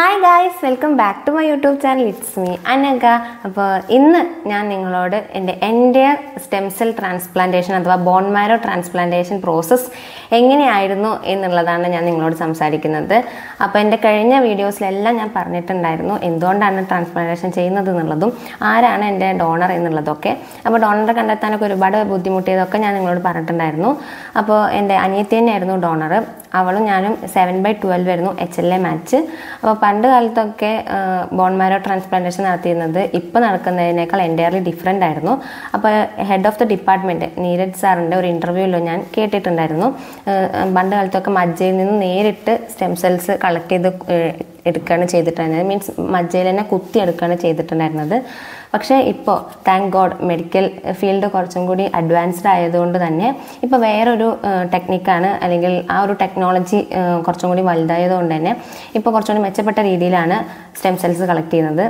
hi guys welcome back to my YouTube channel it's me Anaka അപ്പോൾ ഇന്ന് ഞാൻ നിങ്ങളോട് എൻ്റെ എൻ്റെ സ്റ്റെം സെൽ ട്രാൻസ്പ്ലാന്റേഷൻ അഥവാ ബോൺ മാരോ ട്രാൻസ്പ്ലാന്റേഷൻ പ്രോസസ്സ് എങ്ങനെയായിരുന്നു എന്നുള്ളതാണ് ഞാൻ നിങ്ങളോട് സംസാരിക്കുന്നത് അപ്പോൾ എൻ്റെ കഴിഞ്ഞ വീഡിയോസിലെല്ലാം ഞാൻ പറഞ്ഞിട്ടുണ്ടായിരുന്നു എന്തുകൊണ്ടാണ് ട്രാൻസ്പ്ലാന്റേഷൻ ചെയ്യുന്നത് എന്നുള്ളതും ആരാണ് എൻ്റെ ഡോണർ എന്നുള്ളതൊക്കെ അപ്പോൾ ഡോണറെ കണ്ടെത്താനൊക്കെ ഒരുപാട് ബുദ്ധിമുട്ടിയതൊക്കെ ഞാൻ നിങ്ങളോട് പറഞ്ഞിട്ടുണ്ടായിരുന്നു അപ്പോൾ എൻ്റെ അനിയത്തി തന്നെയായിരുന്നു ഡോണർ അവളും ഞാനും സെവൻ ബൈ ട്വൽവ് ആയിരുന്നു എച്ച് എൽ എ മാച്ച് അപ്പോൾ പണ്ട് കാലത്തൊക്കെ ബോൺമാരോ ട്രാൻസ്പ്ലാന്റേഷൻ നടത്തിയിരുന്നത് ഇപ്പോൾ നടക്കുന്നതിനേക്കാൾ എൻറ്റയർലി ഡിഫറെൻ്റ് ആയിരുന്നു അപ്പോൾ head of the department Neeraj സാറിൻ്റെ ഒരു ഇൻ്റർവ്യൂവിൽ ഞാൻ കേട്ടിട്ടുണ്ടായിരുന്നു ഏഹ് പണ്ട് കാലത്തൊക്കെ മജ്ജയിൽ നിന്ന് നേരിട്ട് സ്റ്റെം സെൽസ് കളക്ട് ചെയ്ത് ഏഹ് എടുക്കുകയാണ് ചെയ്തിട്ടുണ്ടായിരുന്നത് മീൻസ് മജ്ജയിൽ തന്നെ കുത്തി എടുക്കുകയാണ് ചെയ്തിട്ടുണ്ടായിരുന്നത് പക്ഷേ ഇപ്പോൾ താങ്ക് ഗോഡ് മെഡിക്കൽ ഫീൽഡ് കുറച്ചും കൂടി അഡ്വാൻസ്ഡ് ആയതുകൊണ്ട് തന്നെ ഇപ്പോൾ വേറൊരു ടെക്നിക്കാണ് അല്ലെങ്കിൽ ആ ഒരു ടെക്നോളജി കുറച്ചും കൂടി വലുതായതുകൊണ്ട് തന്നെ ഇപ്പോൾ കുറച്ചും കൂടി മെച്ചപ്പെട്ട രീതിയിലാണ് സ്റ്റെം സെൽസ് കളക്ട് ചെയ്യുന്നത്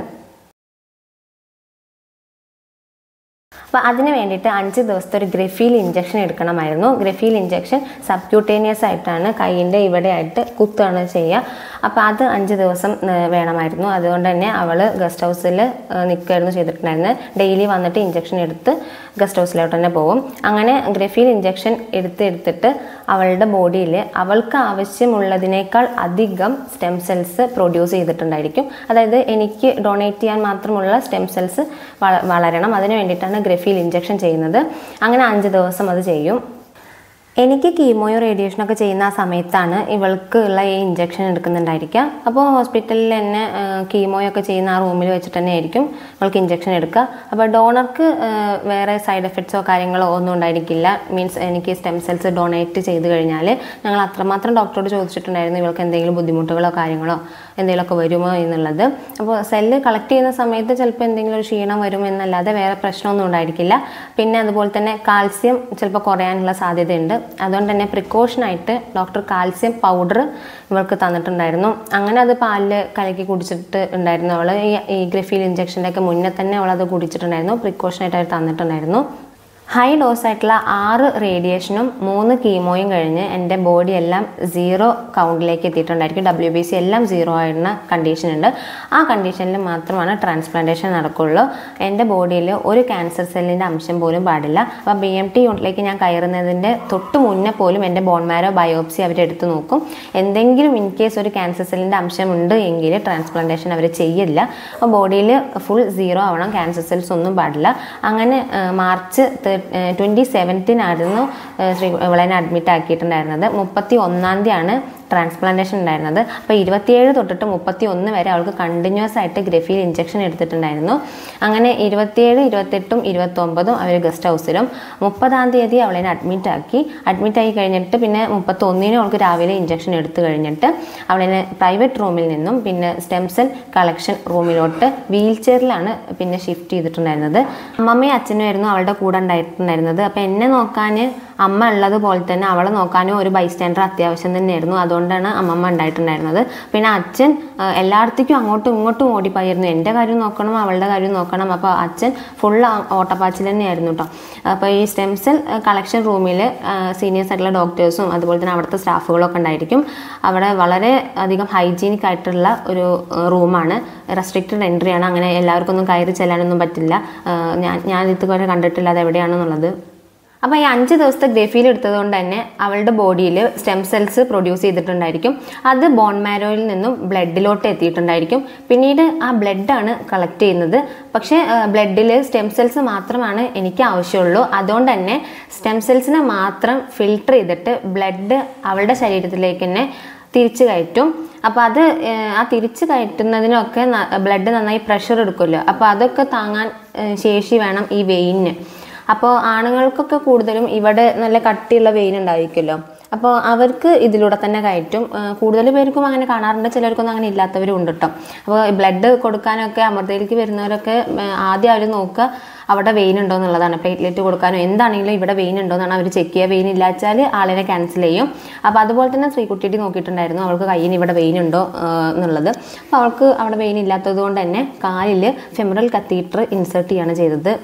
അപ്പോൾ അതിന് വേണ്ടിയിട്ട് അഞ്ച് ദിവസത്തെ ഒരു ഗ്രഫീൽ ഇഞ്ചക്ഷൻ എടുക്കണമായിരുന്നു ഗ്രഫീൽ ഇഞ്ചക്ഷൻ സബ്ക്യൂട്ടേനിയസ് ആയിട്ടാണ് കൈയിൻ്റെ ഇവിടെ ആയിട്ട് കുത്തുകയാണ് ചെയ്യുക അപ്പോൾ അത് അഞ്ച് ദിവസം ഏർ, വേണമായിരുന്നു അതുകൊണ്ട് തന്നെ അവൾ ഗസ്റ്റ് ഹൗസിൽ നിൽക്കുകയായിരുന്നു ചെയ്തിട്ടുണ്ടായിരുന്നത് ഡെയിലി വന്നിട്ട് ഇഞ്ചക്ഷൻ എടുത്ത് ഗസ്റ്റ് ഹൗസിലോട്ട് തന്നെ പോകും അങ്ങനെ ഗ്രഫീൽ ഇഞ്ചക്ഷൻ എടുത്ത് എടുത്തിട്ട് അവളുടെ ബോഡിയിൽ അവൾക്ക് ആവശ്യമുള്ളതിനേക്കാൾ അധികം സ്റ്റെം സെൽസ് പ്രൊഡ്യൂസ് ചെയ്തിട്ടുണ്ടായിരിക്കും അതായത് എനിക്ക് ഡൊണേറ്റ് ചെയ്യാൻ മാത്രമുള്ള സ്റ്റെം സെൽസ് വളരണം അതിന് വേണ്ടിയിട്ടാണ് ഗ്രഫീൽ ഇഞ്ചക്ഷൻ ചെയ്യുന്നത് അങ്ങനെ അഞ്ച് ദിവസം അത് ചെയ്യും എനിക്ക് കീമോയോ റേഡിയേഷനൊക്കെ ചെയ്യുന്ന ആ സമയത്താണ് ഇവൾക്ക് ഉള്ള ഈ ഇഞ്ചക്ഷൻ എടുക്കുന്നുണ്ടായിരിക്കുക അപ്പോൾ ഹോസ്പിറ്റലിൽ തന്നെ കീമോയോ ഒക്കെ ചെയ്യുന്ന ആ റൂമിൽ വെച്ചിട്ട് തന്നെ ആയിരിക്കും ഇവൾക്ക് ഇഞ്ചക്ഷൻ എടുക്കുക അപ്പോൾ ഡോണർക്ക് വേറെ സൈഡ് എഫക്ട്സോ കാര്യങ്ങളോ ഒന്നും ഉണ്ടായിരിക്കില്ല മീൻസ് എനിക്ക് സ്റ്റെം സെൽസ് ഡൊണേറ്റ് ചെയ്ത് കഴിഞ്ഞാൽ ഞങ്ങൾ അത്രമാത്രം ഡോക്ടറോട് ചോദിച്ചിട്ടുണ്ടായിരുന്നു ഇവൾക്ക് എന്തെങ്കിലും ബുദ്ധിമുട്ടുകളോ കാര്യങ്ങളോ എന്തെങ്കിലുമൊക്കെ വരുമോ എന്നുള്ളത് അപ്പോൾ സെല്ല് കളക്ട് ചെയ്യുന്ന സമയത്ത് ചിലപ്പോൾ എന്തെങ്കിലും ഒരു ക്ഷീണം വരും എന്നല്ലാതെ വേറെ പ്രശ്നമൊന്നും ഉണ്ടായിരിക്കില്ല പിന്നെ അതുപോലെ തന്നെ കാൽസ്യം ചിലപ്പോൾ കുറയാനുള്ള സാധ്യതയുണ്ട് അതുകൊണ്ട് തന്നെ പ്രിക്കോഷനായിട്ട് ഡോക്ടർ കാൽസ്യം പൗഡർ ഇവൾക്ക് തന്നിട്ടുണ്ടായിരുന്നു അങ്ങനെ അത് പാലിൽ കലക്കി കുടിച്ചിട്ട് ഉണ്ടായിരുന്നു അവൾ ഈ ഈ ഗ്രഫീൽ ഇഞ്ചക്ഷൻ്റെ ഒക്കെ മുന്നേ തന്നെ അവളത് കുടിച്ചിട്ടുണ്ടായിരുന്നു പ്രിക്കോഷനായിട്ട് അവർ തന്നിട്ടുണ്ടായിരുന്നു ഹൈ ഡോസ് ആയിട്ടുള്ള ആറ് റേഡിയേഷനും മൂന്ന് കീമോയും കഴിഞ്ഞ് എൻ്റെ ബോഡി എല്ലാം സീറോ കൗണ്ടിലേക്ക് എത്തിയിട്ടുണ്ടായിരിക്കും ഡബ്ല്യു ബി സി എല്ലാം സീറോ ആയിരുന്ന കണ്ടീഷൻ ഉണ്ട് ആ കണ്ടീഷനിൽ മാത്രമാണ് ട്രാൻസ്പ്ലാന്റേഷൻ നടക്കുള്ളൂ എൻ്റെ ബോഡിയിൽ ഒരു ക്യാൻസർ സെല്ലിൻ്റെ അംശം പോലും പാടില്ല അപ്പോൾ ബി എം ടി യൂണിറ്റിലേക്ക് ഞാൻ കയറുന്നതിൻ്റെ തൊട്ട് മുന്നേ പോലും എൻ്റെ ബോൺമാരോ ബയോപ്സി അവരെടുത്ത് നോക്കും എന്തെങ്കിലും ഇൻ കേസ് ഒരു ക്യാൻസർ സെല്ലിൻ്റെ അംശം ഉണ്ട് എങ്കിൽ ട്രാൻസ്പ്ലാന്റേഷൻ അവർ ചെയ്യില്ല അപ്പോൾ ബോഡിയിൽ ഫുൾ സീറോ ആവണം ക്യാൻസർ സെൽസ് ഒന്നും പാടില്ല അങ്ങനെ ആ, മാർച്ച് ട്വൻറ്റി സെവൻത്തിനായിരുന്നു ശ്രീ ഇവളെന്നെ അഡ്മിറ്റ് ആക്കിയിട്ടുണ്ടായിരുന്നത് മുപ്പത്തി ഒന്നാം തീയതിയാണ് ട്രാൻസ്പ്ലാന്റേഷൻ ഉണ്ടായിരുന്നത് അപ്പോൾ ഇരുപത്തിയേഴ് തൊട്ടിട്ട് മുപ്പത്തി ഒന്ന് വരെ അവൾക്ക് കണ്ടിന്യൂസ് ആയിട്ട് ഗ്രഫീൽ ഇഞ്ചക്ഷൻ എടുത്തിട്ടുണ്ടായിരുന്നു അങ്ങനെ ഇരുപത്തിയേഴ് ഇരുപത്തെട്ടും ഇരുപത്തൊമ്പതും അവർ ഗസ്റ്റ് ഹൗസിലും മുപ്പതാം തീയതി അവളെ അഡ്മിറ്റ് ആക്കി അഡ്മിറ്റ് ആയി കഴിഞ്ഞിട്ട് പിന്നെ മുപ്പത്തൊന്നിനും അവൾക്ക് രാവിലെ ഇഞ്ചക്ഷൻ എടുത്തു കഴിഞ്ഞിട്ട് അവളെ പ്രൈവറ്റ് റൂമിൽ നിന്നും പിന്നെ സ്റ്റെം സെൽ കളക്ഷൻ റൂമിലോട്ട് വീൽ ചെയറിലാണ് പിന്നെ ഷിഫ്റ്റ് ചെയ്തിട്ടുണ്ടായിരുന്നത് അമ്മമ്മയും അച്ഛനുമായിരുന്നു അവളുടെ കൂടെ ഉണ്ടായിട്ടുണ്ടായിരുന്നത് അപ്പോൾ എന്നെ നോക്കാൻ അമ്മ ഉള്ളത് പോലെ തന്നെ അവളെ നോക്കാനും ഒരു ബൈസ്റ്റാൻഡർ അത്യാവശ്യം തന്നെയായിരുന്നു അതുകൊണ്ടാണ് അമ്മമ്മ ഉണ്ടായിട്ടുണ്ടായിരുന്നത് പിന്നെ അച്ഛൻ ആ, എല്ലായിടത്തേക്കും അങ്ങോട്ടും ഇങ്ങോട്ടും ഓടിപ്പായിരുന്നു എൻ്റെ കാര്യം നോക്കണം അവളുടെ കാര്യം നോക്കണം അപ്പോൾ അച്ഛൻ ഫുൾ ഓട്ടപ്പാച്ചിൽ തന്നെയായിരുന്നു കേട്ടോ അപ്പോൾ ഈ സ്റ്റെം സെൽ കളക്ഷൻ റൂമിൽ സീനിയേഴ്സ് ആയിട്ടുള്ള ഡോക്ടേഴ്സും അതുപോലെ തന്നെ അവിടുത്തെ സ്റ്റാഫുകളൊക്കെ ഉണ്ടായിരിക്കും അവിടെ വളരെ അധികം ഹൈജീനിക് ആയിട്ടുള്ള ഒരു റൂമാണ് റെസ്ട്രിക്റ്റഡ് എൻട്രി ആണ് അങ്ങനെ എല്ലാവർക്കും ഒന്നും കയറി ചെല്ലാനൊന്നും പറ്റില്ല ആ, ഞാൻ ഞാൻ ഇതുവരെ കണ്ടിട്ടില്ല അത് എവിടെയാണെന്നുള്ളത് അപ്പോൾ ഈ അഞ്ച് ദിവസത്തെ ഗ്രഫീൽ എടുത്തത് കൊണ്ട് തന്നെ അവളുടെ ബോഡിയിൽ സ്റ്റെം സെൽസ് പ്രൊഡ്യൂസ് ചെയ്തിട്ടുണ്ടായിരിക്കും അത് ബോൺ മാരോയിൽ നിന്നും ബ്ലഡിലോട്ട് എത്തിയിട്ടുണ്ടായിരിക്കും പിന്നീട് ആ ബ്ലഡാണ് കളക്ട് ചെയ്യുന്നത് പക്ഷേ ബ്ലഡിൽ സ്റ്റെം സെൽസ് മാത്രമാണ് എനിക്ക് ആവശ്യമുള്ളൂ അതുകൊണ്ട് തന്നെ സ്റ്റെം സെൽസിനെ മാത്രം ഫിൽട്ടർ ചെയ്തിട്ട് ബ്ലഡ് അവളുടെ ശരീരത്തിലേക്ക് തന്നെ തിരിച്ചു കയറ്റും അപ്പോൾ അത് ഏഹ്, ആ തിരിച്ചു കയറ്റുന്നതിനൊക്കെ ബ്ലഡ് നന്നായി പ്രഷർ എടുക്കുമല്ലോ അപ്പോൾ അതൊക്കെ താങ്ങാൻ ഏഹ്, ശേഷി വേണം ഈ വെയിനിന് അപ്പോൾ ആണുങ്ങൾക്കൊക്കെ കൂടുതലും ഇവിടെ നല്ല കട്ടിയുള്ള വെയിൻ ഉണ്ടായിരിക്കുമല്ലോ അപ്പോൾ അവർക്ക് ഇതിലൂടെ തന്നെ കയറ്റും ഏഹ് കൂടുതൽ പേർക്കും അങ്ങനെ കാണാറുണ്ട് ചിലർക്കൊന്നും അങ്ങനെ ഇല്ലാത്തവരും ഉണ്ട് കേട്ടോ അപ്പോൾ ബ്ലഡ് കൊടുക്കാനൊക്കെ അമൃതയിലേക്ക് വരുന്നവരൊക്കെ ഏഹ് ആദ്യം അവർ നോക്കുക അവിടെ വെയിൻ ഉണ്ടോ എന്നുള്ളതാണ് പ്ലേറ്റ്ലെറ്റ് കൊടുക്കാനോ എന്താണെങ്കിലും ഇവിടെ വെയിൻ ഉണ്ടോ എന്നാണ് അവർ ചെക്ക് ചെയ്യുക വെയിൻ ഇല്ലാച്ചാൽ ആളിനെ ക്യാൻസൽ ചെയ്യും അപ്പോൾ അതുപോലെ തന്നെ ശ്രീകുട്ടിയുടെ നോക്കിയിട്ടുണ്ടായിരുന്നു അവൾക്ക് കയ്യിന് ഇവിടെ വെയിൻ ഉണ്ടോ ഏഹ് എന്നുള്ളത് അപ്പോൾ അവൾക്ക് അവിടെ വെയിൻ ഇല്ലാത്തത് കൊണ്ട് തന്നെ കാലിൽ ഫെമറൽ കത്തീറ്റർ ഇൻസേർട്ട് ചെയ്യാണ് ചെയ്തത്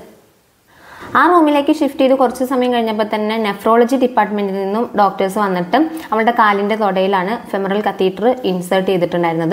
ആ റൂമിലേക്ക് ഷിഫ്റ്റ് ചെയ്ത് കുറച്ച് സമയം കഴിഞ്ഞപ്പോൾ തന്നെ നെഫ്രോളജി ഡിപ്പാർട്ട്മെൻറ്റിൽ നിന്നും ഡോക്ടേഴ്സ് വന്നിട്ട് അവളുടെ കാലിൻ്റെ തൊടയിലാണ് ഫെമറൽ കത്തീറ്റർ ഇൻസേർട്ട് ചെയ്തിട്ടുണ്ടായിരുന്നത്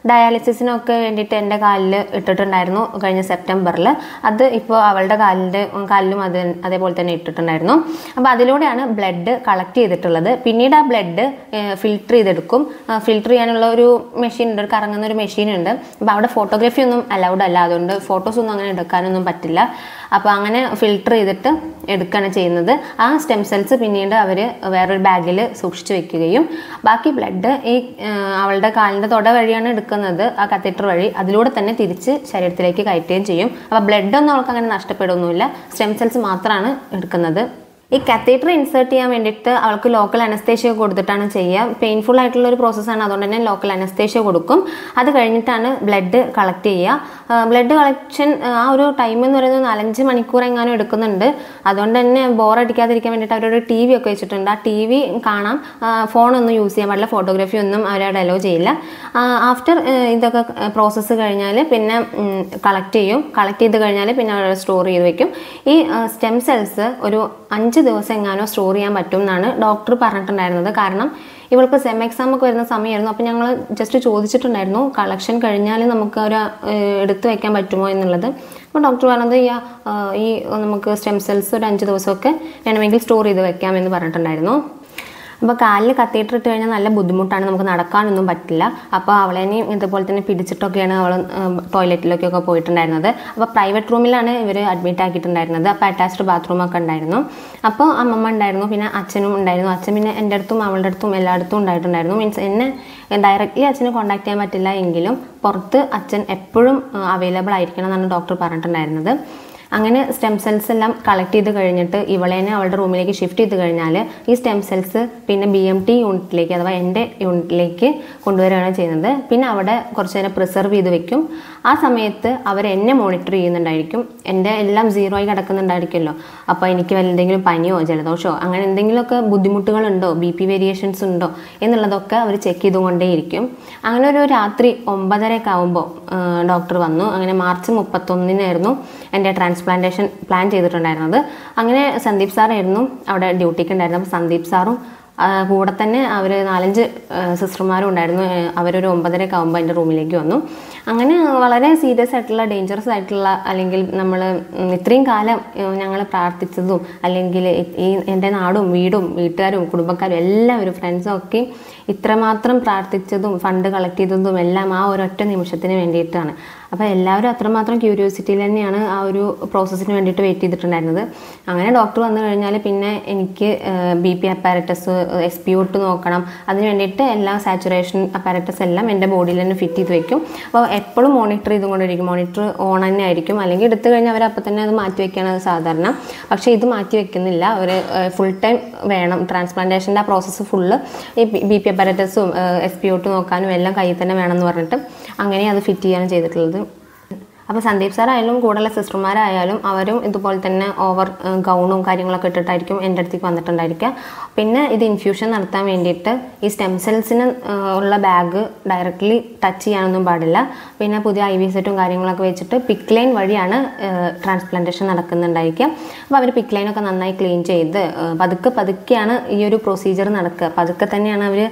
ഡയാലിസിസിനൊക്കെ വേണ്ടിയിട്ട് എൻ്റെ കാലിൽ ഇട്ടിട്ടുണ്ടായിരുന്നു കഴിഞ്ഞ സെപ്റ്റംബറിൽ അത് ഇപ്പോൾ അവളുടെ കാലിൻ്റെ കാലിലും അത് അതേപോലെ തന്നെ ഇട്ടിട്ടുണ്ടായിരുന്നു അപ്പോൾ അതിലൂടെയാണ് ബ്ലഡ് കളക്ട് ചെയ്തിട്ടുള്ളത് പിന്നീട് ആ ബ്ലഡ് ഫിൽറ്റർ ചെയ്തെടുക്കും ഫിൽറ്റർ ചെയ്യാനുള്ള ഒരു മെഷീൻ ഉണ്ട് ഒരു കറങ്ങുന്ന ഒരു മെഷീൻ ഉണ്ട് അപ്പോൾ അവിടെ ഫോട്ടോഗ്രാഫി ഒന്നും അലൗഡ് അല്ല അതുകൊണ്ട് ഫോട്ടോസ് ഒന്നും അങ്ങനെ എടുക്കാനൊന്നും പറ്റില്ല അപ്പോൾ അങ്ങനെ ഫിൽറ്റർ ചെയ്തിട്ട് എടുക്കുകയാണ് ചെയ്യുന്നത് ആ സ്റ്റെം സെൽസ് പിന്നീട് അവർ വേറൊരു ബാഗിൽ സൂക്ഷിച്ച് വെക്കുകയും ബാക്കി ബ്ലഡ് ഈ ആ, അവളുടെ കാലിൻ്റെ തൊട വഴിയാണ് എടുക്കുന്നത് ആ കത്തീറ്റർ വഴി അതിലൂടെ തന്നെ തിരിച്ച് ശരീരത്തിലേക്ക് കയറ്റുകയും ചെയ്യും അപ്പോൾ ബ്ലഡ് ഒന്നും അവൾക്ക് അങ്ങനെ നഷ്ടപ്പെടുകയൊന്നുമില്ല സ്റ്റെം സെൽസ് മാത്രമാണ് എടുക്കുന്നത് ഈ കത്തീറ്റർ ഇൻസേർട്ട് ചെയ്യാൻ വേണ്ടിയിട്ട് അവൾക്ക് ലോക്കൽ അനസ്തേഷ്യ കൊടുത്തിട്ടാണ് ചെയ്യുക പെയിൻഫുൾ ആയിട്ടുള്ള ഒരു പ്രോസസ്സാണ് അതുകൊണ്ട് തന്നെ ലോക്കൽ അനസ്തേഷ്യ കൊടുക്കും അത് കഴിഞ്ഞിട്ടാണ് ബ്ലഡ് കളക്ട് ചെയ്യുക ബ്ലഡ് കളക്ഷൻ ആ ഒരു ടൈം എന്ന് പറയുന്നത് നാലഞ്ച് മണിക്കൂർ എങ്ങാനും എടുക്കുന്നുണ്ട് അതുകൊണ്ട് തന്നെ ബോറടിക്കാതിരിക്കാൻ വേണ്ടിയിട്ട് അവരൊരു ടി വി ഒക്കെ വെച്ചിട്ടുണ്ട് ആ ടി വി കാണാം ഫോണൊന്നും യൂസ് ചെയ്യാൻ പാടില്ല ഫോട്ടോഗ്രാഫി ഒന്നും അവരവിടെ അലോ ചെയ്യില്ല ആഫ്റ്റർ ഇതൊക്കെ പ്രോസസ്സ് കഴിഞ്ഞാൽ പിന്നെ കളക്ട് ചെയ്യും കളക്ട് ചെയ്ത് കഴിഞ്ഞാൽ പിന്നെ അവർ സ്റ്റോർ ചെയ്ത് വെക്കും ഈ സ്റ്റെം സെൽസ് ഒരു അഞ്ച് ദിവസം എങ്ങാനോ സ്റ്റോർ ചെയ്യാൻ പറ്റും എന്നാണ് ഡോക്ടർ പറഞ്ഞിട്ടുണ്ടായിരുന്നത് കാരണം ഇവൾക്ക് സെം എക്സാം ഒക്കെ വരുന്ന സമയമായിരുന്നു അപ്പോൾ ഞങ്ങൾ ജസ്റ്റ് ചോദിച്ചിട്ടുണ്ടായിരുന്നു കളക്ഷൻ കഴിഞ്ഞാൽ നമുക്ക് ഒരു എടുത്തു വെക്കാൻ പറ്റുമോ എന്നുള്ളത് അപ്പോൾ ഡോക്ടർ പറഞ്ഞത് ഈ ആ, ഈ നമുക്ക് സ്റ്റെം സെൽസ് ഒരു അഞ്ച് ദിവസമൊക്കെ വേണമെങ്കിൽ സ്റ്റോർ ചെയ്ത് വെക്കാമെന്ന് പറഞ്ഞിട്ടുണ്ടായിരുന്നു അപ്പോൾ കാലിൽ കത്തീറ്റർ ഇട്ട് കഴിഞ്ഞാൽ നല്ല ബുദ്ധിമുട്ടാണ് നമുക്ക് നടക്കാനൊന്നും പറ്റില്ല അപ്പോൾ അവളെനെയും ഇതുപോലെ തന്നെ പിടിച്ചിട്ടൊക്കെയാണ് അവൾ ടോയ്ലറ്റിലേക്കൊക്കെ പോയിട്ടുണ്ടായിരുന്നത് അപ്പോൾ പ്രൈവറ്റ് റൂമിലാണ് ഇവർ അഡ്മിറ്റ് ആക്കിയിട്ടുണ്ടായിരുന്നത് അപ്പോൾ അറ്റാച്ച്ഡ് ബാത്റൂമൊക്കെ ഉണ്ടായിരുന്നു അപ്പോൾ അമ്മമ്മ ഉണ്ടായിരുന്നു പിന്നെ അച്ഛനും ഉണ്ടായിരുന്നു അച്ഛൻ പിന്നെ എൻ്റെ അടുത്തും അവളുടെ അടുത്തും എല്ലായിടത്തും ഉണ്ടായിട്ടുണ്ടായിരുന്നു മീൻസ് എന്നെ ഡയറക്റ്റ്ലി അച്ഛനെ കോൺടാക്ട് ചെയ്യാൻ പറ്റില്ല എങ്കിലും പുറത്ത് അച്ഛൻ എപ്പോഴും അവൈലബിൾ ആയിരിക്കണം എന്നാണ് ഡോക്ടർ പറഞ്ഞിട്ടുണ്ടായിരുന്നത് അങ്ങനെ സ്റ്റെം സെൽസ് എല്ലാം കളക്ട് ചെയ്ത് കഴിഞ്ഞിട്ട് ഇവളേനെ അവളുടെ റൂമിലേക്ക് ഷിഫ്റ്റ് ചെയ്ത് കഴിഞ്ഞാൽ ഈ സ്റ്റെം സെൽസ് പിന്നെ ബി എം ടി യൂണിറ്റിലേക്ക് അഥവാ എൻ്റെ യൂണിറ്റിലേക്ക് കൊണ്ടുവരികയാണ് ചെയ്യുന്നത് പിന്നെ അവിടെ കുറച്ച് നേരം പ്രിസർവ് ചെയ്ത് വെക്കും ആ സമയത്ത് അവർ എന്നെ മോണിറ്റർ ചെയ്യുന്നുണ്ടായിരിക്കും എൻ്റെ എല്ലാം സീറോ ആയി കിടക്കുന്നുണ്ടായിരിക്കുമല്ലോ അപ്പോൾ എനിക്ക് വല്ല എന്തെങ്കിലും പനിയോ ജലദോഷമോ അങ്ങനെ എന്തെങ്കിലുമൊക്കെ ബുദ്ധിമുട്ടുകളുണ്ടോ ബി പി വേരിയേഷൻസ് ഉണ്ടോ എന്നുള്ളതൊക്കെ അവർ ചെക്ക് ചെയ്തുകൊണ്ടേയിരിക്കും അങ്ങനെ ഒരു രാത്രി ഒമ്പതരയൊക്കെ ആകുമ്പോൾ ഡോക്ടർ വന്നു അങ്ങനെ മാർച്ച് മുപ്പത്തൊന്നിനായിരുന്നു എൻ്റെ ട്രാൻസ്പ്ലാന്റേഷൻ പ്ലാൻ ചെയ്തിട്ടുണ്ടായിരുന്നത് അങ്ങനെ സന്ദീപ് സാറായിരുന്നു അവിടെ ഡ്യൂട്ടിക്ക് ഉണ്ടായിരുന്നത് അപ്പോൾ സന്ദീപ് സാറും ആ, കൂടെ തന്നെ അവർ നാലഞ്ച് സിസ്റ്റർമാരും ഉണ്ടായിരുന്നു ഏ, അവരൊരു ഒമ്പതരയൊക്കെ ആകുമ്പോൾ എൻ്റെ റൂമിലേക്ക് വന്നു അങ്ങനെ വളരെ സീരിയസ് ആയിട്ടുള്ള ഡേഞ്ചറസ് ആയിട്ടുള്ള അല്ലെങ്കിൽ നമ്മൾ ഇത്രയും കാലം ഞങ്ങൾ പ്രാർത്ഥിച്ചതും അല്ലെങ്കിൽ ഈ എൻ്റെ നാടും വീടും വീട്ടുകാരും കുടുംബക്കാരും എല്ലാവരും ഫ്രണ്ട്സും ഒക്കെ ഇത്രമാത്രം പ്രാർത്ഥിച്ചതും ഫണ്ട് കളക്ട് ചെയ്തതും എല്ലാം ആ ഒരൊറ്റ നിമിഷത്തിന് വേണ്ടിയിട്ടാണ് അപ്പോൾ എല്ലാവരും അത്രമാത്രം ക്യൂരിയോസിറ്റിയിൽ തന്നെയാണ് ആ ഒരു പ്രോസസ്സിന് വേണ്ടിയിട്ട് വെയിറ്റ് ചെയ്തിട്ടുണ്ടായിരുന്നത് അങ്ങനെ ഡോക്ടർ വന്നു കഴിഞ്ഞാൽ പിന്നെ എനിക്ക് B P apparatus S P O two നോക്കണം അതിന് വേണ്ടിയിട്ട് എല്ലാ സാച്ചുറേഷൻ അപ്പാരറ്റസ് എല്ലാം എൻ്റെ ബോഡിയിൽ തന്നെ ഫിറ്റ് ചെയ്ത് വെക്കും അപ്പോൾ എപ്പോഴും മോണിറ്റർ ചെയ്തുകൊണ്ടിരിക്കും മോണിറ്റർ ഓൺ തന്നെ ആയിരിക്കും അല്ലെങ്കിൽ എടുത്തു കഴിഞ്ഞാൽ അവർ അപ്പോൾ തന്നെ അത് മാറ്റി വെക്കുകയാണ് സാധാരണ പക്ഷേ ഇത് മാറ്റി വെക്കുന്നില്ല ഒരു ഫുൾ ടൈം വേണം ട്രാൻസ്പ്ലാന്റേഷൻ്റെ ആ പ്രോസസ്സ് ഫുള്ള് ഈ ബി പി അപ്പാരറ്റസും എസ് പി ഒട്ട് നോക്കാനും എല്ലാം കയ്യിൽ തന്നെ വേണമെന്ന് പറഞ്ഞിട്ട് അങ്ങനെ അത് ഫിറ്റ് ചെയ്യാണ് ചെയ്തിട്ടുള്ളത് അപ്പോൾ സന്ദീപ് സാർ ആയാലും കൂടെയുള്ള സിസ്റ്റർമാരായാലും അവരും ഇതുപോലെ തന്നെ ഓവർ ഗൗണും കാര്യങ്ങളൊക്കെ ഇട്ടിട്ടായിരിക്കും എൻ്റെ അടുത്തേക്ക് വന്നിട്ടുണ്ടായിരിക്കുക പിന്നെ ഇത് ഇൻഫ്യൂഷൻ നടത്താൻ വേണ്ടിയിട്ട് ഈ സ്റ്റെം സെൽസിന് ഉള്ള ബാഗ് ഡയറക്റ്റ്ലി ടച്ച് ചെയ്യാനൊന്നും പാടില്ല പിന്നെ പുതിയ ഐ വി സെറ്റും കാര്യങ്ങളൊക്കെ വെച്ചിട്ട് പിക്ക് ലൈൻ വഴിയാണ് ട്രാൻസ്പ്ലാന്റേഷൻ നടക്കുന്നുണ്ടായിരിക്കുക അപ്പോൾ അവർ പിക്ക് ലൈനൊക്കെ നന്നായി ക്ലീൻ ചെയ്ത് ആ, പതുക്കെ പതുക്കെയാണ് ഈ ഒരു പ്രൊസീജിയർ നടക്കുക പതുക്കെ തന്നെയാണ് അവർ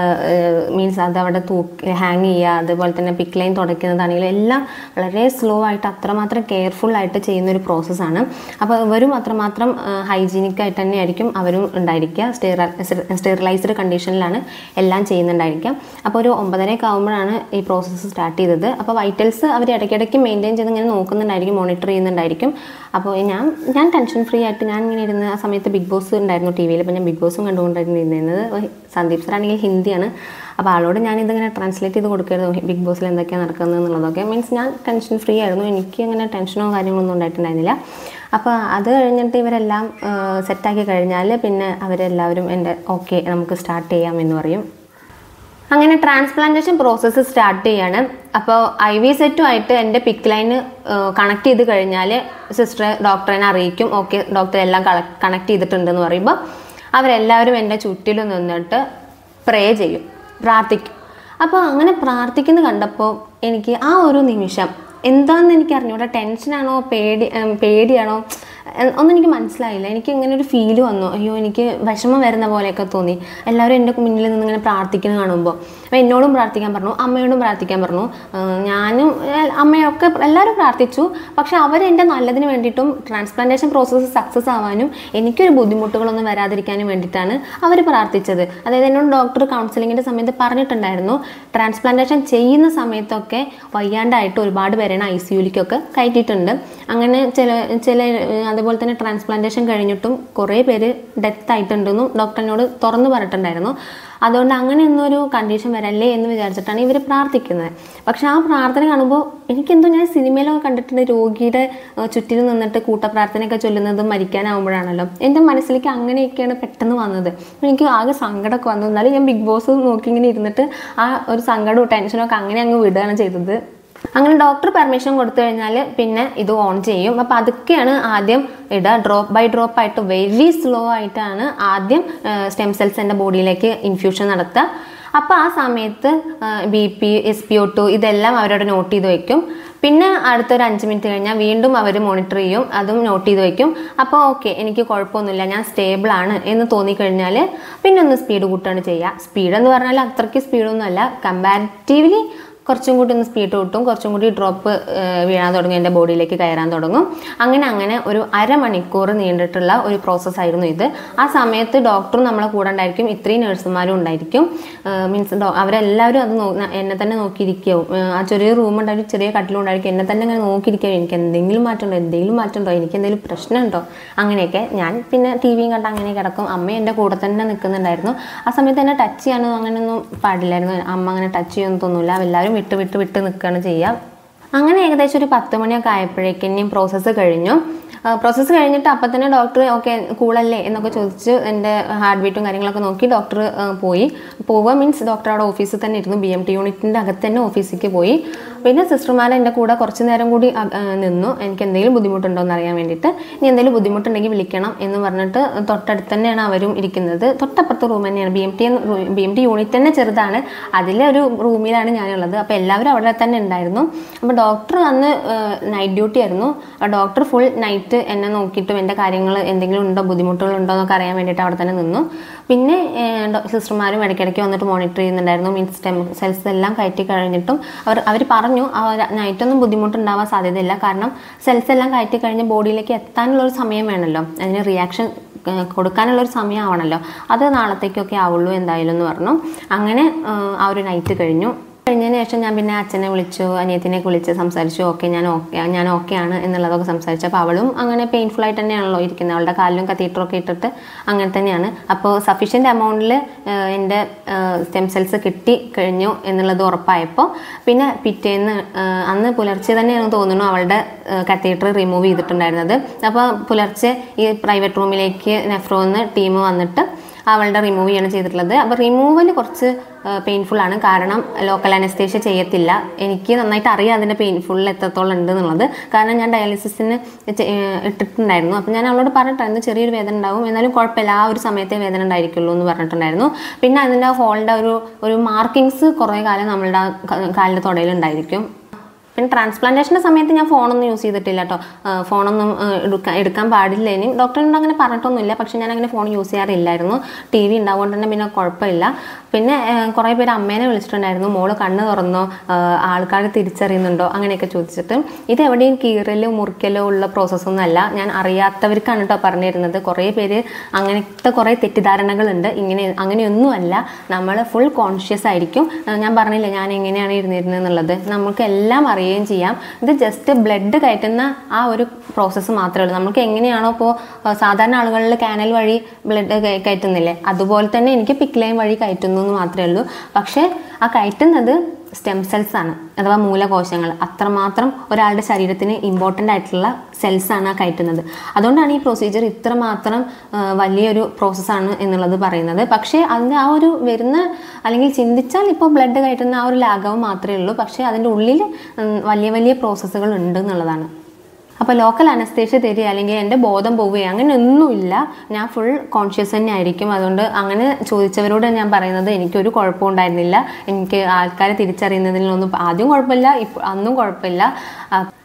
മീൻസ് അത് അവിടെ തൂക്കി ഹാങ് ചെയ്യുക അതുപോലെ തന്നെ പിക്ക് ലൈൻ തുടയ്ക്കുന്നതാണെങ്കിലും എല്ലാം വളരെ സ്ലോ ആയിട്ട് അത്രമാത്രം കെയർഫുൾ ആയിട്ട് ചെയ്യുന്ന ഒരു പ്രോസസ്സാണ് അപ്പോൾ ഇവരും അത്രമാത്രം ഹൈജീനിക് ആയിട്ട് തന്നെയായിരിക്കും അവരും ഉണ്ടായിരിക്കുക സ്റ്റെറിലൈസ്ഡ് കണ്ടീഷനിലാണ് എല്ലാം ചെയ്യുന്നുണ്ടായിരിക്കുക അപ്പോൾ ഒരു ഒമ്പതരയൊക്കെ ആകുമ്പോഴാണ് ഈ പ്രോസസ്സ് സ്റ്റാർട്ട് ചെയ്തത് അപ്പോൾ വൈറ്റൽസ് അവർ ഇടയ്ക്കിടയ്ക്ക് മെയിൻറ്റെയിൻ ചെയ്ത് ഇങ്ങനെ നോക്കുന്നുണ്ടായിരിക്കും മോണിറ്റർ ചെയ്യുന്നുണ്ടായിരിക്കും അപ്പോൾ ഞാൻ ഞാൻ ടെൻഷൻ ഫ്രീ ആയിട്ട് ഞാൻ ഇങ്ങനെ ഇരുന്ന് ആ സമയത്ത് ബിഗ് ബോസ് ഉണ്ടായിരുന്നു ടി വിയിൽ അപ്പോൾ ഞാൻ ബിഗ് ബോസും കണ്ടുകൊണ്ടായിരുന്നു ഇരുന്നത് അപ്പോൾ സന്ദീപ് സർ ആണെങ്കിൽ ഹിന്ദിയാണ് അപ്പോൾ ആളോട് ഞാൻ ഇതിങ്ങനെ ട്രാൻസ്ലേറ്റ് ചെയ്ത് കൊടുക്കായിരുന്നു ബിഗ് ബോസിൽ എന്തൊക്കെയാണ് നടക്കുന്നത് എന്നുള്ളതൊക്കെ മീൻസ് ഞാൻ ടെൻഷൻ ഫ്രീ ആയിരുന്നു എനിക്ക് അങ്ങനെ ടെൻഷനോ കാര്യങ്ങളൊന്നും ഉണ്ടായിട്ടുണ്ടായിരുന്നില്ല അപ്പോൾ അത് കഴിഞ്ഞിട്ട് ഇവരെല്ലാം സെറ്റാക്കി കഴിഞ്ഞാൽ പിന്നെ അവരെല്ലാവരും എൻ്റെ ഓക്കെ നമുക്ക് സ്റ്റാർട്ട് ചെയ്യാം എന്ന് പറയും അങ്ങനെ ട്രാൻസ്പ്ലാന്റേഷൻ പ്രോസസ്സ് സ്റ്റാർട്ട് ചെയ്യാണ് അപ്പോൾ ഐ വി സെറ്റുമായിട്ട് എൻ്റെ പിക്ക് ലൈന് കണക്ട് ചെയ്ത് കഴിഞ്ഞാൽ സിസ്റ്റർ ഡോക്ടറിനെ അറിയിക്കും ഓക്കെ ഡോക്ടർ എല്ലാം കണക്ട് ചെയ്തിട്ടുണ്ടെന്ന് പറയുമ്പോൾ അവരെല്ലാവരും എൻ്റെ ചുറ്റിലും നിന്നിട്ട് പ്രേ ചെയ്യും പ്രാർത്ഥിക്കും അപ്പോൾ അങ്ങനെ പ്രാർത്ഥിക്കുന്ന കണ്ടപ്പോൾ എനിക്ക് ആ ഒരു നിമിഷം എന്താണെന്ന് എനിക്ക് അറിഞ്ഞൂടാ ടെൻഷനാണോ പേടി ഉം, പേടിയാണോ എ- ഒന്നും എനിക്ക് മനസ്സിലായില്ല എനിക്ക് ഇങ്ങനെ ഒരു ഫീല് വന്നു അയ്യോ എനിക്ക് വിഷമം വരുന്ന പോലെയൊക്കെ തോന്നി എല്ലാവരും എൻ്റെ മുന്നിൽ നിന്ന് ഇങ്ങനെ പ്രാർത്ഥിക്കുന്നത് കാണുമ്പോൾ അപ്പോൾ എന്നോടും പ്രാർത്ഥിക്കാൻ പറഞ്ഞു അമ്മയോടും പ്രാർത്ഥിക്കാൻ പറഞ്ഞു ആ, ഞാനും ഏ, അമ്മയൊക്കെ എല്ലാവരും പ്രാർത്ഥിച്ചു പക്ഷെ അവർ എൻ്റെ നല്ലതിന് വേണ്ടിയിട്ടും ട്രാൻസ്പ്ലാന്റേഷൻ പ്രോസസ്സ് സക്സസ് ആവാനും എനിക്കൊരു ബുദ്ധിമുട്ടുകളൊന്നും വരാതിരിക്കാനും വേണ്ടിയിട്ടാണ് അവർ പ്രാർത്ഥിച്ചത് അതായത് എന്നോട് ഡോക്ടർ കൗൺസിലിങ്ങിൻ്റെ സമയത്ത് പറഞ്ഞിട്ടുണ്ടായിരുന്നു ട്രാൻസ്പ്ലാന്റേഷൻ ചെയ്യുന്ന സമയത്തൊക്കെ വയ്യാണ്ടായിട്ട് ഒരുപാട് പേരാണ് ഐ സി യുലിക്കൊക്കെ കയറ്റിയിട്ടുണ്ട് അങ്ങനെ ചില ചില ഏഹ്, അതുപോലെ തന്നെ ട്രാൻസ്പ്ലാന്റേഷൻ കഴിഞ്ഞിട്ടും കുറേ പേര് ഡെത്ത് ആയിട്ടുണ്ടെന്നും ഡോക്ടറിനോട് തുറന്നു പറഞ്ഞിട്ടുണ്ടായിരുന്നു അതുകൊണ്ട് അങ്ങനെയൊന്നും ഒരു കണ്ടീഷൻ വരല്ലേ എന്ന് വിചാരിച്ചിട്ടാണ് ഇവർ പ്രാർത്ഥിക്കുന്നത് പക്ഷെ ആ പ്രാർത്ഥന കാണുമ്പോൾ എനിക്കെന്തോ ഞാൻ സിനിമയിലൊക്കെ കണ്ടിട്ടുണ്ട് രോഗിയുടെ ഏഹ്, ചുറ്റിലും നിന്നിട്ട് കൂട്ടപ്രാർത്ഥനയൊക്കെ ചൊല്ലുന്നതും മരിക്കാനാവുമ്പോഴാണല്ലോ എൻ്റെ മനസ്സിലേക്ക് അങ്ങനെയൊക്കെയാണ് പെട്ടെന്ന് വന്നത് അപ്പോൾ എനിക്ക് ആകെ സങ്കടമൊക്കെ വന്നു എന്നാലും ഞാൻ ബിഗ് ബോസ് നോക്കി ഇങ്ങനെ ഇരുന്നിട്ട് ആ ഒരു സങ്കടവും ടെൻഷനും ഒക്കെ അങ്ങനെ അങ്ങ് വിടുകയാണ് ചെയ്തത് അങ്ങനെ ഡോക്ടർ പെർമിഷൻ കൊടുത്തു കഴിഞ്ഞാൽ പിന്നെ ഇത് ഓൺ ചെയ്യും അപ്പോൾ അതൊക്കെയാണ് ആദ്യം ഇടുക ഡ്രോപ്പ് ബൈ ഡ്രോപ്പ് ആയിട്ട് വെരി സ്ലോ ആയിട്ടാണ് ആദ്യം സ്റ്റെം സെൽസ് എൻ്റെ ബോഡിയിലേക്ക് ഇൻഫ്യൂഷൻ നടത്തുക അപ്പോൾ ആ സമയത്ത് B P S P O two ഇതെല്ലാം അവരോട് നോട്ട് ചെയ്ത് വെക്കും പിന്നെ അടുത്തൊരു അഞ്ച് മിനിറ്റ് കഴിഞ്ഞാൽ വീണ്ടും അവർ മോണിറ്റർ ചെയ്യും അതും നോട്ട് ചെയ്ത് വെക്കും അപ്പോൾ ഓക്കെ എനിക്ക് കുഴപ്പമൊന്നുമില്ല ഞാൻ സ്റ്റേബിൾ ആണ് എന്ന് തോന്നിക്കഴിഞ്ഞാൽ പിന്നെ ഒന്ന് സ്പീഡ് കൂട്ടുകയാണ് ചെയ്യുക സ്പീഡ് എന്ന് പറഞ്ഞാൽ അത്രയ്ക്ക് സ്പീഡൊന്നും അല്ല കമ്പാരിറ്റീവ്ലി കുറച്ചും കൂടി ഒന്ന് സ്പീഡ് കിട്ടും കുറച്ചും കൂടി ഡ്രോപ്പ് വീഴാൻ തുടങ്ങും എൻ്റെ ബോഡിയിലേക്ക് കയറാൻ തുടങ്ങും അങ്ങനെ അങ്ങനെ ഒരു അരമണിക്കൂർ നീണ്ടിട്ടുള്ള ഒരു പ്രോസസ്സായിരുന്നു ഇത് ആ സമയത്ത് ഡോക്ടറും നമ്മളെ കൂടെ ഉണ്ടായിരിക്കും ഇത്രയും നഴ്സുമാരും ഉണ്ടായിരിക്കും മീൻസ് അവരെല്ലാവരും അത് നോ എന്നെ തന്നെ നോക്കിയിരിക്കും ആ ചെറിയ റൂം ഉണ്ടായിരിക്കും ചെറിയ കട്ടിലും ഉണ്ടായിരിക്കും എന്നെ തന്നെ ഇങ്ങനെ നോക്കിയിരിക്കും എനിക്ക് എന്തെങ്കിലും മാറ്റമുണ്ടോ എന്തെങ്കിലും മാറ്റമുണ്ടോ എനിക്ക് എന്തെങ്കിലും പ്രശ്നമുണ്ടോ അങ്ങനെയൊക്കെ ഞാൻ പിന്നെ ടി വിയും കണ്ട് അങ്ങനെ കിടക്കും അമ്മ എൻ്റെ കൂടെ തന്നെ നിൽക്കുന്നുണ്ടായിരുന്നു ആ സമയത്ത് എന്നെ ടച്ച് ചെയ്യാനോ അങ്ങനെയൊന്നും പാടില്ലായിരുന്നു അമ്മ അങ്ങനെ ടച്ച് ചെയ്യുമെന്ന് തോന്നില്ല എല്ലാവരും വിട്ട് വിട്ട് വിട്ട് നിൽക്കുകയാണ് ചെയ്യുക അങ്ങനെ ഏകദേശം ഒരു പത്ത് മണിയൊക്കെ ആയപ്പോഴേക്കും പ്രോസസ്സ് കഴിഞ്ഞു പ്രോസസ്സ് കഴിഞ്ഞിട്ട് അപ്പം തന്നെ ഡോക്ടർ ഓക്കെ കൂളല്ലേ എന്നൊക്കെ ചോദിച്ച് എൻ്റെ ഹാർട്ട് ബീറ്റും കാര്യങ്ങളൊക്കെ നോക്കി ഡോക്ടർ പോയി പോവുക മീൻസ് ഡോക്ടർ അവിടെ ഓഫീസിൽ തന്നെ ഇരുന്നു ബി എം ടി യൂണിറ്റിൻ്റെ അകത്ത് തന്നെ ഓഫീസിലേക്ക് പോയി പിന്നെ സിസ്റ്റർമാർ എൻ്റെ കൂടെ കുറച്ച് നേരം കൂടി അ- ആ, നിന്നു എനിക്ക് എന്തെങ്കിലും ബുദ്ധിമുട്ടുണ്ടോ എന്ന് അറിയാൻ വേണ്ടിയിട്ട് ഇനി എന്തെങ്കിലും ബുദ്ധിമുട്ടുണ്ടെങ്കിൽ വിളിക്കണം എന്ന് പറഞ്ഞിട്ട് തൊട്ടടുത്ത് തന്നെയാണ് അവരും ഇരിക്കുന്നത് തൊട്ടപ്പുറത്തെ റൂം തന്നെയാണ് B M T B M T unit തന്നെ ചെറുതാണ് അതിലെ ഒരു റൂമിലാണ് ഞാനുള്ളത് അപ്പോൾ എല്ലാവരും അവിടെ തന്നെ ഉണ്ടായിരുന്നു അപ്പോൾ ഡോക്ടർ അന്ന് നൈറ്റ് ഡ്യൂട്ടി ആയിരുന്നു ആ ഡോക്ടർ ഫുൾ നൈറ്റ് എന്നെ നോക്കിയിട്ടും എൻ്റെ കാര്യങ്ങൾ എന്തെങ്കിലും ഉണ്ടോ ബുദ്ധിമുട്ടുകളുണ്ടോ എന്നൊക്കെ അറിയാൻ വേണ്ടിയിട്ട് അവിടെ തന്നെ നിന്നു പിന്നെ സിസ്റ്റർമാരും ഇടയ്ക്കിടയ്ക്ക് വന്നിട്ട് മോണിറ്റർ ചെയ്യുന്നുണ്ടായിരുന്നു മീൻസ് സ്റ്റെം സെൽസ് എല്ലാം കയറ്റി കഴിഞ്ഞിട്ടും അവർ അവർ പറഞ്ഞു നൈറ്റൊന്നും ബുദ്ധിമുട്ടുണ്ടാവാൻ സാധ്യതയില്ല കാരണം സെൽസ് എല്ലാം കയറ്റി കഴിഞ്ഞ് ബോഡിയിലേക്ക് എത്താനുള്ള ഒരു സമയം വേണമല്ലോ അതിന് റിയാക്ഷൻ കൊടുക്കാനുള്ള ഒരു സമയമാവണല്ലോ അത് നാളത്തേക്കൊക്കെ ആവുള്ളൂ എന്തായാലും എന്ന് പറഞ്ഞു അങ്ങനെ ആ, ആ ഒരു നൈറ്റ് കഴിഞ്ഞു കഴിഞ്ഞതിന് ശേഷം ഞാൻ പിന്നെ അച്ഛനെ വിളിച്ചു അനിയത്തിനെ വിളിച്ച് സംസാരിച്ചു ഓക്കെ ഞാൻ ഓക്കെ ഞാൻ ഓക്കെ ആണ് എന്നുള്ളതൊക്കെ സംസാരിച്ചു അപ്പോൾ അവളും അങ്ങനെ പെയിൻഫുൾ ആയിട്ട് തന്നെയാണല്ലോ ഇരിക്കുന്നത് അവളുടെ കാലിലും കത്തീറ്ററൊക്കെ ഇട്ടിട്ട് അങ്ങനെ തന്നെയാണ് അപ്പോൾ സഫീഷ്യൻ്റ് എമൗണ്ടിൽ എൻ്റെ സ്റ്റെം സെൽസ് കിട്ടി കഴിഞ്ഞു എന്നുള്ളത് ഉറപ്പായപ്പോൾ പിന്നെ പിറ്റേന്ന് ആ, അന്ന് പുലർച്ചെ തന്നെയാണ് തോന്നുന്നു അവളുടെ കത്തീറ്റർ റിമൂവ് ചെയ്തിട്ടുണ്ടായിരുന്നത് അപ്പോൾ പുലർച്ചെ ഈ പ്രൈവറ്റ് റൂമിലേക്ക് നെഫ്രോന്ന് ടീം വന്നിട്ട് അവളുടെ റിമൂവ് ചെയ്യാണ് ചെയ്തിട്ടുള്ളത് അപ്പോൾ റിമൂവൽ കുറച്ച് പെയിൻഫുൾ ആണ് കാരണം ലോക്കൽ അനസ്തേഷ്യ ചെയ്യത്തില്ല എനിക്ക് നന്നായിട്ട് അറിയാം അതിൻ്റെ പെയിൻഫുൾ എത്രത്തോളം ഉണ്ട് എന്നുള്ളത് കാരണം ഞാൻ ഡയാലിസിസിന് ചെ- ഏഹ് ഇട്ടിട്ടുണ്ടായിരുന്നു അപ്പോൾ ഞാൻ അവളോട് പറഞ്ഞിട്ടായിരുന്നു ചെറിയൊരു വേദന ഉണ്ടാവും എന്നാലും കുഴപ്പമില്ല ആ ഒരു സമയത്തെ വേദന ഉണ്ടായിരിക്കുള്ളൂ എന്ന് പറഞ്ഞിട്ടുണ്ടായിരുന്നു പിന്നെ അതിൻ്റെ ഹോളിൻ്റെ ഒരു ഒരു മാർക്കിങ്സ് കുറേ കാലം നമ്മളുടെ ആ ക- കാലിൻ്റെ തുടയിലുണ്ടായിരിക്കും പിന്നെ ട്രാൻസ്പ്ലാന്റേഷൻ്റെ സമയത്ത് ഞാൻ ഫോണൊന്നും യൂസ് ചെയ്തിട്ടില്ല കേട്ടോ ഫോണൊന്നും എടുക്കാൻ എടുക്കാൻ പാടില്ല ഇനി ഡോക്ടറിനോട് അങ്ങനെ പറഞ്ഞിട്ടൊന്നുമില്ല പക്ഷെ ഞാൻ അങ്ങനെ ഫോൺ യൂസ് ചെയ്യാറില്ലായിരുന്നു ടി വി ഉണ്ടാവുകൊണ്ട് തന്നെ പിന്നെ കുഴപ്പമില്ല പിന്നെ ഏഹ്, കുറേ പേര് അമ്മേനെ വിളിച്ചിട്ടുണ്ടായിരുന്നു മോള് കണ്ണ് തുറന്നോ ആൾക്കാർ തിരിച്ചറിയുന്നുണ്ടോ അങ്ങനെയൊക്കെ ചോദിച്ചിട്ട് ഇത് എവിടെയും കീറലോ മുറിക്കലോ ഉള്ള പ്രോസസ്സൊന്നും അല്ല ഞാൻ അറിയാത്തവർക്കാണ് കേട്ടോ പറഞ്ഞു തരുന്നത് കുറേ പേര് അങ്ങനത്തെ കുറേ തെറ്റിദ്ധാരണകളുണ്ട് ഇങ്ങനെ അങ്ങനെയൊന്നുമല്ല നമ്മൾ ഫുൾ കോൺഷ്യസ് ആയിരിക്കും ഏഹ്, ഞാൻ പറഞ്ഞില്ല ഞാൻ എങ്ങനെയാണ് ഇരുന്നിരുന്നത് എന്നുള്ളത് നമുക്ക് എല്ലാം അറിയുകയും ചെയ്യാം ഇത് ജസ്റ്റ് ബ്ലഡ് കയറ്റുന്ന ആ ഒരു പ്രോസസ്സ് മാത്രമേ ഉള്ളൂ നമുക്ക് എങ്ങനെയാണോ ഇപ്പോൾ സാധാരണ ആളുകളിൽ കാനൽ വഴി ബ്ലഡ് കയറ്റുന്നില്ലേ അതുപോലെ തന്നെ എനിക്ക് പിക്ലൈൻ വഴി കയറ്റുന്നു എന്ന് മാത്രമേ ഉള്ളൂ പക്ഷേ ആ കയറ്റുന്നത് സ്റ്റെം സെൽസ് ആണ് അഥവാ മൂലകോശങ്ങൾ അത്രമാത്രം ഒരാളുടെ ശരീരത്തിന് ഇമ്പോർട്ടൻ്റ് ആയിട്ടുള്ള സെൽസ് ആണ് ആ കയറ്റുന്നത് അതുകൊണ്ടാണ് ഈ പ്രൊസീജിയർ ഇത്രമാത്രം ആ, വലിയൊരു പ്രോസസ്സാണ് എന്നുള്ളത് പറയുന്നത് പക്ഷേ അതിൻ്റെ ആ ഒരു വരുന്ന അല്ലെങ്കിൽ ചിന്തിച്ചാൽ ഇപ്പോൾ ബ്ലഡ് കയറ്റുന്ന ആ ഒരു ലാഘവം മാത്രമേ ഉള്ളൂ പക്ഷേ അതിൻ്റെ ഉള്ളിൽ ഉം, വലിയ വലിയ പ്രോസസ്സുകൾ ഉണ്ട് എന്നുള്ളതാണ് അപ്പോൾ ലോക്കൽ അനസ്തേഷ്യ തരിക അല്ലെങ്കിൽ എൻ്റെ ബോധം പോവുകയോ അങ്ങനെ ഒന്നുമില്ല ഞാൻ ഫുൾ കോൺഷ്യസ് തന്നെ ആയിരിക്കും അതുകൊണ്ട് അങ്ങനെ ചോദിച്ചവരോട് ഞാൻ പറയുന്നത് എനിക്കൊരു കുഴപ്പവും ഉണ്ടായിരുന്നില്ല എനിക്ക് ആൾക്കാരെ തിരിച്ചറിയുന്നതിലൊന്നും ആദ്യം കുഴപ്പമില്ല ഇപ്പോൾ അന്നും കുഴപ്പമില്ല ആ,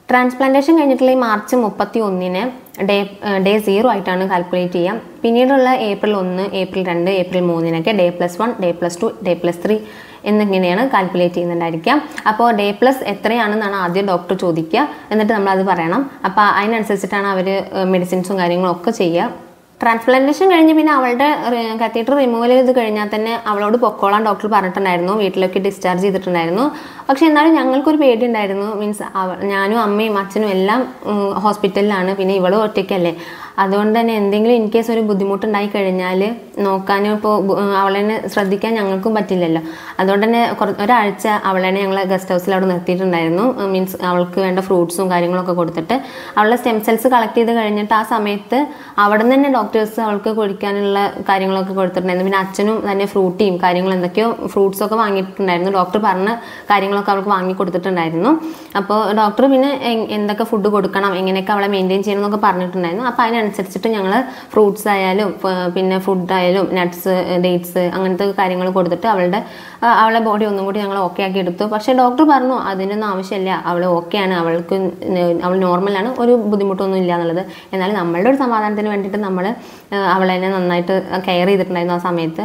ട്രാൻസ്പ്ലാന്റേഷൻ കഴിഞ്ഞിട്ടുള്ള ഈ മാർച്ച് മുപ്പത്തി ഒന്നിന് ഡേ ഡേ സീറോ ആയിട്ടാണ് കാൽക്കുലേറ്റ് ചെയ്യാം പിന്നീടുള്ള ഏപ്രിൽ ഒന്ന് ഏപ്രിൽ രണ്ട് ഏപ്രിൽ മൂന്നിനൊക്കെ day plus one day plus two day plus three എന്നിങ്ങനെയാണ് കാൽക്കുലേറ്റ് ചെയ്യുന്നുണ്ടായിരിക്കാം അപ്പോൾ ഡേ പ്ലസ് എത്രയാണെന്നാണ് ആദ്യം ഡോക്ടർ ചോദിക്കുക എന്നിട്ട് നമ്മളത് പറയണം അപ്പോൾ അതിനനുസരിച്ചിട്ടാണ് അവർ മെഡിസിൻസും കാര്യങ്ങളും ഒക്കെ ചെയ്യുക ട്രാൻസ്പ്ലാന്റേഷൻ കഴിഞ്ഞ് പിന്നെ അവളുടെ കത്തീറ്റർ റിമൂവൽ ചെയ്ത് കഴിഞ്ഞാൽ തന്നെ അവളോട് പൊക്കോളാൻ ഡോക്ടർ പറഞ്ഞിട്ടുണ്ടായിരുന്നു വീട്ടിലേക്ക് ഡിസ്ചാർജ് ചെയ്തിട്ടുണ്ടായിരുന്നു പക്ഷെ എന്നാലും ഞങ്ങൾക്കൊരു പേടി ഉണ്ടായിരുന്നു മീൻസ് ഞാനും അമ്മയും അച്ഛനും എല്ലാം ഹോസ്പിറ്റലിലാണ് പിന്നെ ഇവളും ഒറ്റയ്ക്കല്ലേ അതുകൊണ്ട് തന്നെ എന്തെങ്കിലും ഇൻ കേസ് ഒരു ബുദ്ധിമുട്ടുണ്ടായി കഴിഞ്ഞാൽ നോക്കാനും ഇപ്പോൾ അവളെ ശ്രദ്ധിക്കാൻ ഞങ്ങൾക്കും പറ്റില്ലല്ലോ അതുകൊണ്ട് തന്നെ കുറ ഒരാഴ്ച അവളെ ഞങ്ങൾ ഗസ്റ്റ് ഹൗസിൽ അവിടെ നിർത്തിയിട്ടുണ്ടായിരുന്നു മീൻസ് അവൾക്ക് വേണ്ട ഫ്രൂട്ട്സും കാര്യങ്ങളൊക്കെ കൊടുത്തിട്ട് അവളുടെ സ്റ്റെം സെൽസ് കളക്ട് ചെയ്ത് കഴിഞ്ഞിട്ട് ആ സമയത്ത് അവിടെ നിന്ന് തന്നെ ഡോക്ടേഴ്സ് അവൾക്ക് കുടിക്കാനുള്ള കാര്യങ്ങളൊക്കെ കൊടുത്തിട്ടുണ്ടായിരുന്നു പിന്നെ അച്ഛനും തന്നെ ഫ്രൂട്ടിയും കാര്യങ്ങളും എന്തൊക്കെയോ ഫ്രൂട്ട്സ് ഒക്കെ വാങ്ങിയിട്ടുണ്ടായിരുന്നു ഡോക്ടർ പറഞ്ഞ കാര്യങ്ങളൊക്കെ അവൾക്ക് വാങ്ങി കൊടുത്തിട്ടുണ്ടായിരുന്നു അപ്പോൾ ഡോക്ടർ പിന്നെ എ- എന്തൊക്കെ ഫുഡ് കൊടുക്കണം എങ്ങനെയൊക്കെ അവളെ മെയിൻറ്റെയിൻ ചെയ്യണം എന്നൊക്കെ പറഞ്ഞിട്ടുണ്ടായിരുന്നു അപ്പോൾ അതിനനുസരിച്ചിട്ട് ഞങ്ങൾ ഫ്രൂട്ട്സ് ആയാലും പ- പിന്നെ ഫുഡ് ആയാലും നട്ട്സ് ഡേറ്റ്സ് അങ്ങനത്തെ കാര്യങ്ങൾ കൊടുത്തിട്ട് അവളുടെ ആ, അവളെ ബോഡി ഒന്നും കൂടി ഞങ്ങൾ ഓക്കെ ആക്കി എടുത്തു പക്ഷേ ഡോക്ടർ പറഞ്ഞു അതിനൊന്നും ആവശ്യമില്ല അവൾ ഓക്കെയാണ് അവൾക്ക് ന- അവൾ നോർമലാണ് ഒരു ബുദ്ധിമുട്ടൊന്നും ഇല്ല എന്നുള്ളത് എന്നാൽ നമ്മളുടെ ഒരു സമാധാനത്തിന് വേണ്ടിയിട്ട് നമ്മൾ അവളെ നന്നായിട്ട് കെയർ ചെയ്തിട്ടുണ്ടായിരുന്നു ആ സമയത്ത്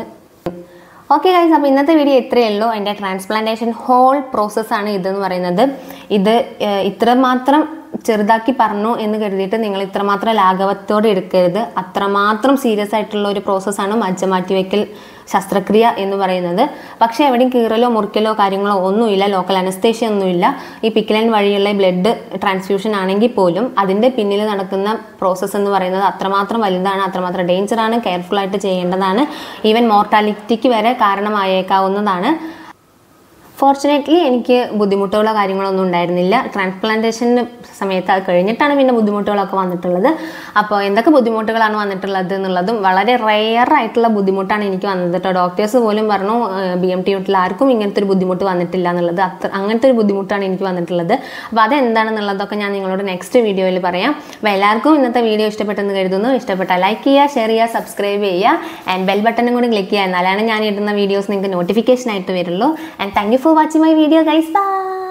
ഓക്കെ ഗൈസ് അപ്പോൾ ഇന്നത്തെ വീഡിയോ ഇത്രയേ ഉള്ളൂ എൻ്റെ ട്രാൻസ്പ്ലാന്റേഷൻ ഹോൾ പ്രോസസ്സാണ് ഇതെന്ന് പറയുന്നത് ഇത് ഏഹ്, ഇത്രമാത്രം ചെറുതാക്കി പറഞ്ഞു എന്ന് കരുതിയിട്ട് നിങ്ങൾ ഇത്രമാത്രം ലാഘവത്തോടെ എടുക്കരുത് അത്രമാത്രം സീരിയസ് ആയിട്ടുള്ള ഒരു പ്രോസസ്സാണ് മജ്ജ മാറ്റിവെക്കൽ ശസ്ത്രക്രിയ എന്ന് പറയുന്നത് പക്ഷേ എവിടെയും കീറലോ മുറിക്കലോ കാര്യങ്ങളോ ഒന്നുമില്ല ലോക്കൽ അനസ്തേഷ്യ ഒന്നുമില്ല ഈ പിക്കലൈൻ വഴിയുള്ള ബ്ലഡ് ട്രാൻസ്ഫ്യൂഷൻ ആണെങ്കിൽ പോലും അതിൻ്റെ പിന്നിൽ നടക്കുന്ന പ്രോസസ്സ് എന്ന് പറയുന്നത് അത്രമാത്രം വലുതാണ് അത്രമാത്രം ഡേഞ്ചറാണ് കെയർഫുൾ ആയിട്ട് ചെയ്യേണ്ടതാണ് ഈവൻ മോർട്ടാലിറ്റിക്ക് വരെ കാരണമായേക്കാവുന്നതാണ് ഫോർച്ചുനേറ്റ്ലി എനിക്ക് ബുദ്ധിമുട്ടുകളോ കാര്യങ്ങളോ ഒന്നും ഉണ്ടായിരുന്നില്ല ട്രാൻസ്പ്ലാന്റേഷന് സമയത്ത് അത് കഴിഞ്ഞിട്ടാണ് പിന്നെ ബുദ്ധിമുട്ടുകളൊക്കെ വന്നിട്ടുള്ളത് അപ്പോൾ എന്തൊക്കെ ബുദ്ധിമുട്ടുകളാണ് വന്നിട്ടുള്ളത് എന്നുള്ളതും വളരെ റെയർ ആയിട്ടുള്ള ബുദ്ധിമുട്ടാണ് എനിക്ക് വന്നത് കേട്ടോ ഡോക്ടേഴ്സ് പോലും പറഞ്ഞു ബി എം ടി യൂട്ടിൽ ആർക്കും ഇങ്ങനത്തെ ഒരു ബുദ്ധിമുട്ട് വന്നിട്ടില്ല എന്നുള്ളത് അത്ര അങ്ങനത്തെ ഒരു ബുദ്ധിമുട്ടാണ് എനിക്ക് വന്നിട്ടുള്ളത് അപ്പോൾ അതെന്താണെന്നുള്ളതൊക്കെ ഞാൻ നിങ്ങളോട് നെക്സ്റ്റ് വീഡിയോയിൽ പറയാം അപ്പോൾ എല്ലാവർക്കും ഇന്നത്തെ വീഡിയോ ഇഷ്ടപ്പെട്ടെന്ന് കരുതുന്നു ഇഷ്ടപ്പെട്ടാൽ ലൈക്ക് ചെയ്യുക ഷെയർ ചെയ്യുക സബ്സ്ക്രൈബ് ചെയ്യുക ആൻഡ് ബെൽ ബട്ടണും കൂടി ക്ലിക്ക് ചെയ്യുക എന്നാലാണ് ഞാൻ ഇടുന്ന വീഡിയോസ് നിങ്ങൾക്ക് നോട്ടിഫിക്കേഷൻ ആയിട്ട് വരുള്ളൂ and thank you for watching my video guys by